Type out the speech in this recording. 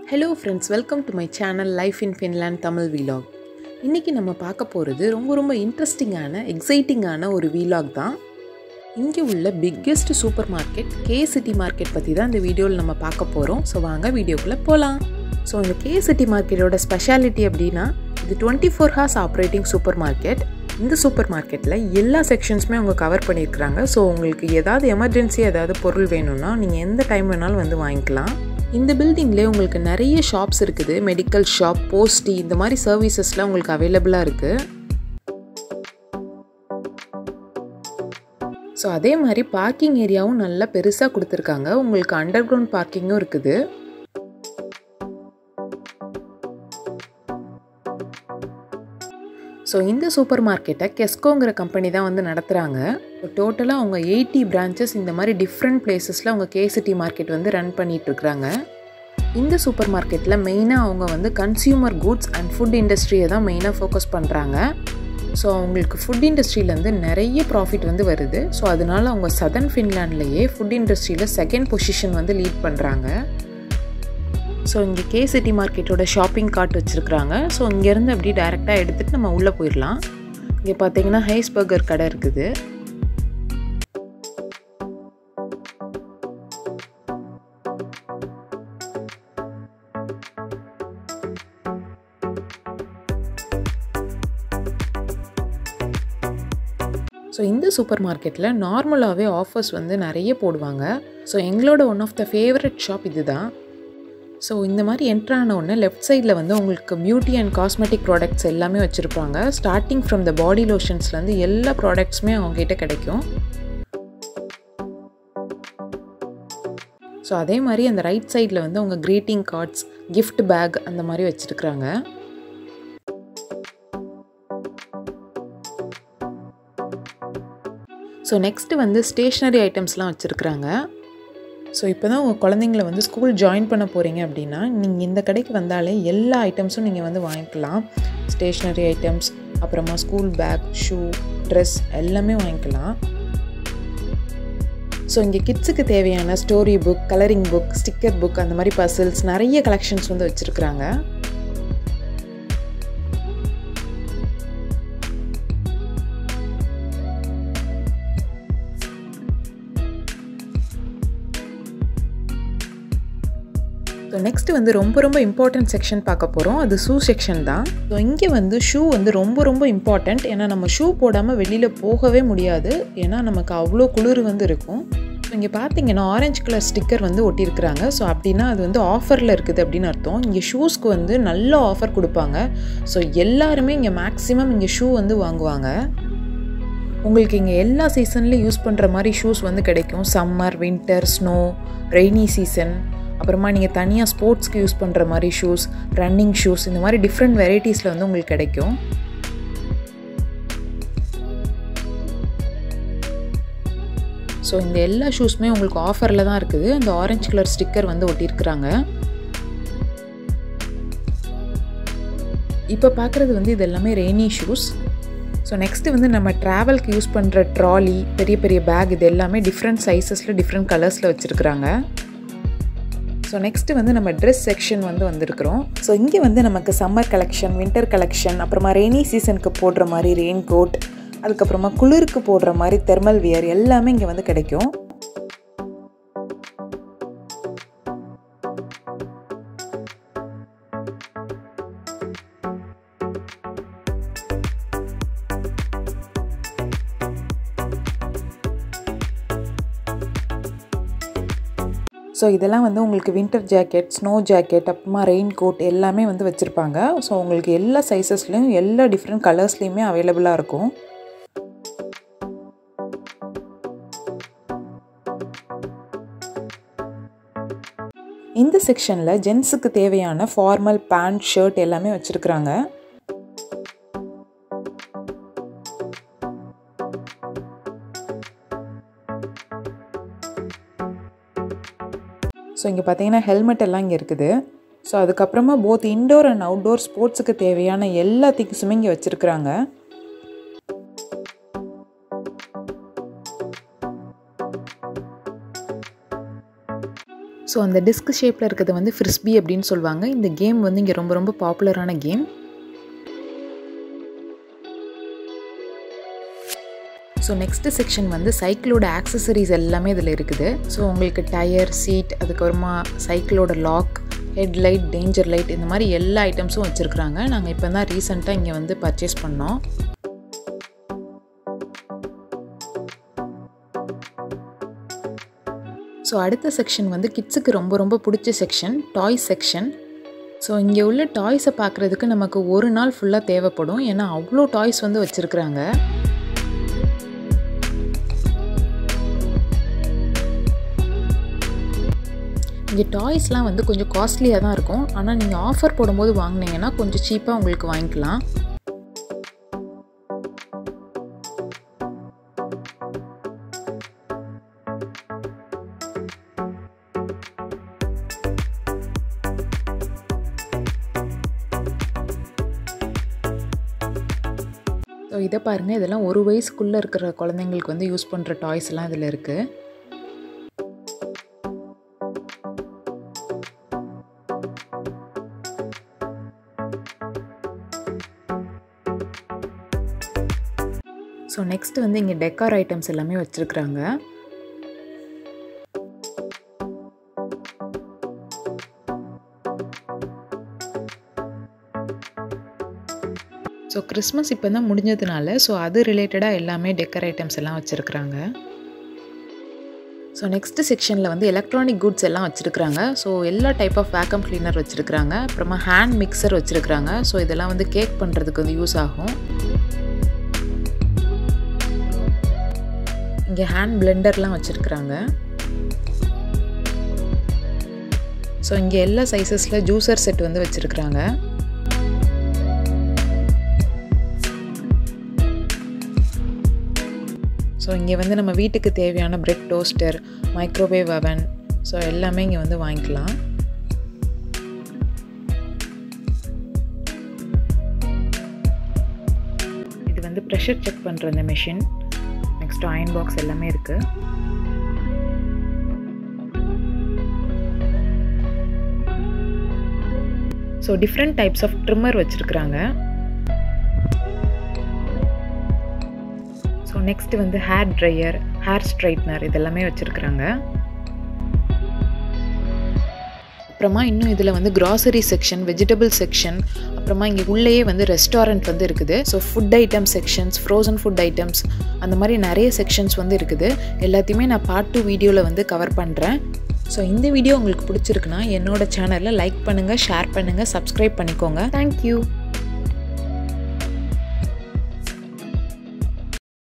hello friends welcome to my channel life in Finland Tamil vlog இன்றைக்கி நம்ம பார்க்க போகிறது ரொம்ப ரொம்ப இன்ட்ரெஸ்டிங்கான எக்ஸைட்டிங்கான ஒரு வீலாக் தான் இங்கே உள்ள biggest supermarket K city market பற்றி தான் இந்த வீடியோவில் நம்ம பார்க்க போகிறோம் ஸோ வாங்க வீடியோக்குள்ளே போகலாம் ஸோ இந்த கே சிட்டி மார்க்கெட்டோட ஸ்பெஷாலிட்டி அப்படின்னா இது twenty four hours operating supermarket இந்த சூப்பர் மார்க்கெட்டில் எல்லா செக்ஷன்ஸுமே அவங்க கவர் பண்ணியிருக்கிறாங்க ஸோ உங்களுக்கு ஏதாவது எமர்ஜென்சி ஏதாவது பொருள் வேணும்னா நீங்கள் எந்த டைம் வேணாலும் வந்து வாங்கிக்கலாம் இந்த பில்டிங்லேயே உங்களுக்கு நிறைய ஷாப்ஸ் இருக்குது மெடிக்கல் ஷாப் போஸ்டி இந்த மாதிரி சர்வீசஸ்லாம் உங்களுக்கு அவைலபிளாக இருக்குது ஸோ அதே மாதிரி பார்க்கிங் ஏரியாவும் நல்லா பெருசாக கொடுத்துருக்காங்க உங்களுக்கு அண்டர் கிரவுண்ட் பார்க்கிங்கும் இருக்குது ஸோ இந்த சூப்பர் மார்க்கெட்டை கெஸ்கோங்கிற கம்பெனி தான் வந்து நடத்துகிறாங்க டோட்டலாக அவங்க எயிட்டி பிரான்ச்சஸ் இந்த மாதிரி டிஃப்ரெண்ட் பிளேசஸில் அவங்க கேசிட்டி மார்க்கெட் வந்து ரன் பண்ணிகிட்ருக்குறாங்க இந்த சூப்பர் மார்க்கெட்டில் மெயினாக அவங்க வந்து கன்சியூமர் குட்ஸ் அண்ட் ஃபுட் இண்டஸ்ட்ரியை தான் மெயினாக ஃபோக்கஸ் பண்ணுறாங்க ஸோ அவங்களுக்கு ஃபுட் இண்டஸ்ட்ரியிலேருந்து நிறைய ப்ராஃபிட் வந்து வருது ஸோ அதனால அவங்க சதர்ன் ஃபின்லாண்ட்லேயே ஃபுட் இண்டஸ்ட்ரியில் செகண்ட் பொசிஷன் வந்து லீட் பண்ணுறாங்க ஸோ இங்கே கே சிட்டி மார்க்கெட்டோட ஷாப்பிங் கார்ட் வச்சுருக்குறாங்க ஸோ இங்கேருந்து அப்படி டைரெக்டாக எடுத்துகிட்டு நம்ம உள்ளே போயிடலாம் இங்கே பார்த்தீங்கன்னா ஹைஸ் பர்கர் கடை இருக்குது ஸோ இந்த சூப்பர் மார்க்கெட்டில் நார்மலாகவே ஆஃபர்ஸ் வந்து நிறைய போடுவாங்க ஸோ எங்களோட one of the favourite shop இது தான் ஸோ இந்த மாதிரி என்ட்ரான உடனே லெஃப்ட் சைடில் வந்து உங்களுக்கு பியூட்டி அண்ட் காஸ்மெட்டிக் ப்ராடக்ட்ஸ் எல்லாமே வச்சுருப்பாங்க ஸ்டார்டிங் ஃப்ரம் த பாடி லோஷன்ஸ்லேருந்து எல்லா ப்ராடக்ட்ஸுமே அவங்ககிட்ட கிடைக்கும் ஸோ அதே மாதிரி அந்த ரைட் சைடில் வந்து அவங்க க்ரீட்டிங் கார்ட்ஸ் கிஃப்ட் பேக் அந்த மாதிரி வச்சுருக்குறாங்க ஸோ நெக்ஸ்ட்டு வந்து ஸ்டேஷ்னரி ஐட்டம்ஸ்லாம் வச்சுருக்குறாங்க ஸோ இப்போ தான் உங்கள் குழந்தைங்கள வந்து ஸ்கூல் ஜாயின் பண்ண போகிறீங்க அப்படின்னா நீங்கள் இந்த கடைக்கு வந்தாலே எல்லா ஐட்டம்ஸும் நீங்கள் வந்து வாங்கிக்கலாம் ஸ்டேஷ்னரி ஐட்டம்ஸ் அப்புறமா ஸ்கூல் பேக் ஷூ ட்ரெஸ் எல்லாமே வாங்கிக்கலாம் ஸோ இங்கே கிட்ஸுக்கு தேவையான story book colouring book sticker book அந்த மாதிரி பசில்ஸ் நிறைய கலெக்ஷன்ஸ் வந்து வச்சுருக்குறாங்க ஸோ நெக்ஸ்ட்டு வந்து ரொம்ப ரொம்ப இம்பார்ட்டன்ட் செக்ஷன் பார்க்க போகிறோம் அது ஷூ செக்ஷன் தான் ஸோ இங்கே வந்து ஷூ வந்து ரொம்ப ரொம்ப இம்பார்ட்டண்ட் ஏன்னா நம்ம ஷூ போடாமல் வெளியில் போகவே முடியாது ஏன்னா நமக்கு அவ்வளோ குளிர் வந்து இருக்கும் ஸோ இங்கே பார்த்தீங்கன்னா ஆரஞ்சு கலர் ஸ்டிக்கர் வந்து ஒட்டியிருக்கிறாங்க ஸோ அப்படின்னா அது வந்து ஆஃபரில் இருக்குது அப்படின்னு அர்த்தம் இங்கே ஷூஸ்க்கு வந்து நல்ல ஆஃபர் கொடுப்பாங்க ஸோ எல்லாருமே இங்கே மேக்ஸிமம் இங்கே ஷூ வந்து வாங்குவாங்க உங்களுக்கு இங்கே எல்லா சீசன்லேயும் யூஸ் பண்ணுற மாதிரி ஷூஸ் வந்து கிடைக்கும் summer winter snow rainy season அப்புறமா நீங்கள் தனியாக ஸ்போர்ட்ஸ்க்கு யூஸ் பண்ணுற மாதிரி ஷூஸ் ரன்னிங் ஷூஸ் இந்த மாதிரி டிஃப்ரெண்ட் வெரைட்டிஸில் வந்து உங்களுக்கு கிடைக்கும் ஸோ இந்த எல்லா ஷூஸுமே உங்களுக்கு ஆஃபரில் தான் இருக்குது அந்த ஆரஞ்சு கலர் ஸ்டிக்கர் வந்து ஒட்டியிருக்கிறாங்க இப்போ பார்க்குறது வந்து இது எல்லாமே ரெய்னி ஷூஸ் ஸோ நெக்ஸ்ட்டு வந்து நம்ம ட்ராவல்க்கு யூஸ் பண்ணுற ட்ராலி பெரிய பெரிய பேக் இது எல்லாமே டிஃப்ரெண்ட் சைஸஸில் டிஃப்ரெண்ட் கலர்ஸில் வச்சுருக்குறாங்க ஸோ நெக்ஸ்ட்டு வந்து நம்ம ட்ரெஸ் செக்ஷன் வந்து வந்திருக்கிறோம் ஸோ இங்கே வந்து நமக்கு சம்மர் கலெக்ஷன் வின்டர் கலெக்ஷன் அப்புறமா ரெய்னி சீசனுக்கு போடுற மாதிரி ரெயின் கோட் அதுக்கப்புறமா குளிருக்கு போடுற மாதிரி தெர்மல் வியர் எல்லாமே இங்கே வந்து கிடைக்கும் ஸோ இதெல்லாம் வந்து உங்களுக்கு வின்டர் ஜாக்கெட் ஸ்னோ ஜாக்கெட் அப்புறமா ரெயின் கோட் எல்லாமே வந்து வச்சுருப்பாங்க ஸோ உங்களுக்கு எல்லா சைஸஸ்லேயும் எல்லா டிஃப்ரெண்ட் கலர்ஸ்லேயுமே அவைலபிளாக இருக்கும் இந்த செக்ஷனில் ஜென்ஸுக்கு தேவையான ஃபார்மல் பேண்ட் ஷர்ட் எல்லாமே வச்சுருக்குறாங்க ஸோ இங்கே பார்த்தீங்கன்னா ஹெல்மெட் எல்லாம் இங்கே இருக்குது ஸோ அதுக்கப்புறமா போத் இன்டோர் அண்ட் அவுட்டோர் ஸ்போர்ட்ஸுக்கு தேவையான எல்லா திங்ஸுமே இங்கே வச்சுருக்குறாங்க ஸோ அந்த டிஸ்க் ஷேப்பில் இருக்கிறது வந்து ஃப்ரிஸ்பி அப்படின்னு சொல்லுவாங்க இந்த கேம் வந்து இங்கே ரொம்ப ரொம்ப பாப்புலரான கேம் ஸோ நெக்ஸ்ட்டு செக்ஷன் வந்து சைக்கிளோட ஆக்சசரிஸ் எல்லாமே இதில் இருக்குது ஸோ உங்களுக்கு டயர் சீட் அதுக்கப்புறமா சைக்கிளோட லாக் ஹெட்லைட் டேஞ்சர் லைட் இந்த மாதிரி எல்லா ஐட்டம்ஸும் வச்சுருக்குறாங்க நாங்கள் இப்போ தான் ரீசெண்டாக இங்கே வந்து பர்ச்சேஸ் பண்ணோம் ஸோ அடுத்த செக்ஷன் வந்து கிட்ஸுக்கு ரொம்ப ரொம்ப பிடிச்ச செக்ஷன் டாய் செக்ஷன் ஸோ இங்கே உள்ள டாய்ஸை பார்க்குறதுக்கு நமக்கு ஒரு நாள் ஃபுல்லாக தேவைப்படும் ஏன்னா அவ்வளோ டாய்ஸ் வந்து வச்சுருக்குறாங்க இங்கே டாய்ஸ்லாம் வந்து கொஞ்சம் காஸ்ட்லியாக தான் இருக்கும் ஆனால் நீங்கள் ஆஃபர் போடும்போது வாங்கினீங்கன்னா கொஞ்சம் சீப்பாக உங்களுக்கு வாங்கிக்கலாம் ஸோ இதை பாருங்கள் இதெல்லாம் ஒரு வயசுக்குள்ளே இருக்கிற குழந்தைங்களுக்கு வந்து யூஸ் பண்ணுற டாய்ஸ்லாம் இதில் இருக்குது ஸோ நெக்ஸ்ட் வந்து இங்கே டெக்கார் ஐட்டம்ஸ் எல்லாமே வச்சுருக்குறாங்க ஸோ கிறிஸ்மஸ் இப்போ தான் முடிஞ்சதுனால ஸோ அது ரிலேட்டடாக எல்லாமே டெக்கர் ஐட்டம்ஸ் எல்லாம் வச்சுருக்குறாங்க ஸோ நெக்ஸ்ட்டு செக்ஷனில் வந்து எலக்ட்ரானிக் குட்ஸ் எல்லாம் வச்சுருக்குறாங்க ஸோ எல்லா டைப் ஆஃப் வேக்கம் க்ளீனர் வச்சுருக்குறாங்க அப்புறமா ஹேண்ட் மிக்சர் வச்சுருக்குறாங்க ஸோ இதெல்லாம் வந்து கேக் பண்ணுறதுக்கு வந்து யூஸ் ஆகும் இங்கே ஹேண்ட் பிளெண்டர்லாம் வச்சுருக்குறாங்க ஸோ இங்கே எல்லா சைஸஸில் ஜூஸர் செட் வந்து வச்சுருக்குறாங்க ஸோ இங்கே வந்து நம்ம வீட்டுக்கு தேவையான bread toaster microwave oven so எல்லாமே இங்கே வந்து வாங்கிக்கலாம் இது வந்து ப்ரெஷர் செக் பண்ணுற அந்த மிஷின் நெக்ஸ்ட் அயன் பாக்ஸ் எல்லாமே இருக்குது so different types of trimmer வச்சுருக்குறாங்க ஸோ நெக்ஸ்ட் வந்து ஹேர் ட்ரையர் ஹேர் ஸ்ட்ரைட்னர் இதெல்லாமே வச்சுருக்குறாங்க அப்புறமா இன்னும் இதில் வந்து கிராசரி செக்ஷன் வெஜிடபிள் செக்ஷன் அப்புறமா இங்கே உள்ளேயே வந்து ரெஸ்டாரண்ட் வந்து இருக்குது so food item sections frozen food items அந்த மாதிரி நிறைய செக்ஷன்ஸ் வந்து இருக்குது எல்லாத்தையுமே நான் பார்ட் டூ வீடியோவில் வந்து கவர் பண்ணுறேன் ஸோ இந்த வீடியோ உங்களுக்கு பிடிச்சிருக்குன்னா என்னோட சேனலில் லைக் பண்ணுங்கள் ஷேர் பண்ணுங்கள் சப்ஸ்கிரைப் பண்ணிக்கோங்க தேங்க்யூ